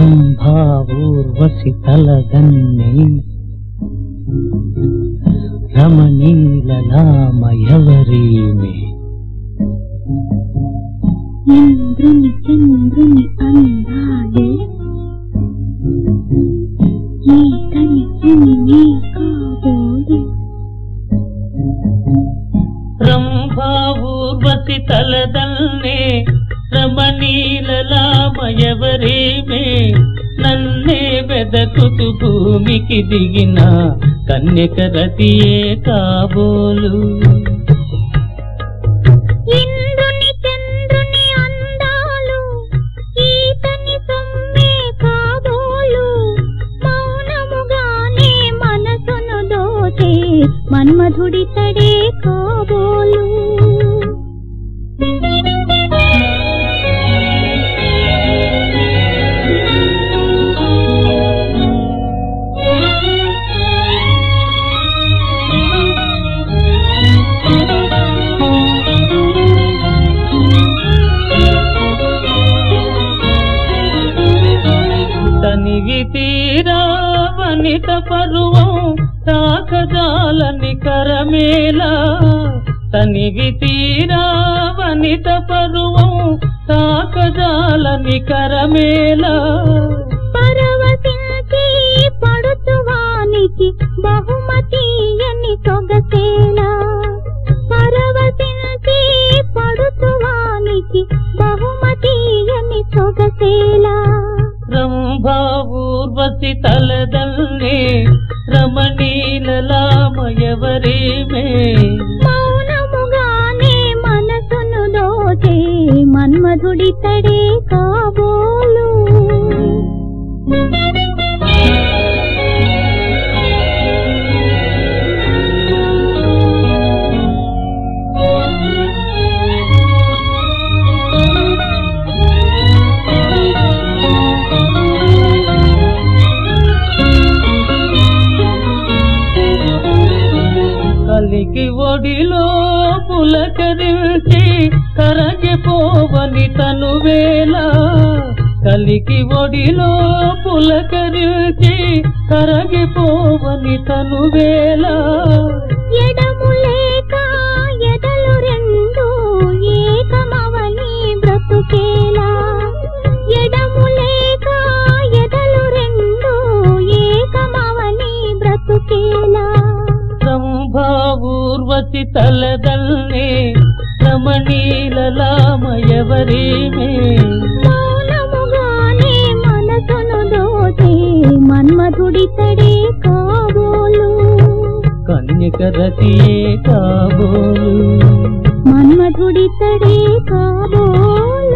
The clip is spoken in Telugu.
రంభావూర్వశి తలదన్ని రమణీలలామయవరీమే ఇంద్రుని చంద్రుని అందాలే ఈతని నీ కాబోలు రంభావూర్వశి తలదన్నే రమణీలలామయవరీమే నన్నే వెదకుతు భూమికి దిగిన కన్యక రతియే కాబోలు ఇంద్రుని చంద్రుని అందాలు ఈతని సొమ్మే కాబోలు మౌనముగానే మనసును దోచే మన్మధుడి తడే కాబోలు తనివి తీరా వనిత పరువం తాకజాలని కరమేలా తనివి తీరా వనిత పరువం తాకజాలని కరమేలా పరవశించి పడుచువానికి బహుమతి అని సొగసేలా పరవశించి పడుచువానికి బహుమతి అని సొగసేలా రంభావూర్వశి తలదల్నే రమణీలలామయవరేమే మౌనముగానే మనసును దోచే మన్మధుడి తడే కాబోలు కలికి ఒడిలో పులకరించి కరగిపోవని తను వేళ కలికి ఒడిలో పులకరించి కరగిపోవని తను వేళ ఎడము లేక ఎడలు రెండు ఏకమవని బ్రతుకేలా ఎడము లేక ఎడలు రెండు ఏకమవని బ్రతుకేలా సంభావూర్వశి తలదల్నే రమణీలలామయవరేమే మౌనముగానే మనసును దోచే మన్మధుడి తడే కాబోలు కన్యక రతియే కాబోలు మన్మధుడి తడే కాబోలు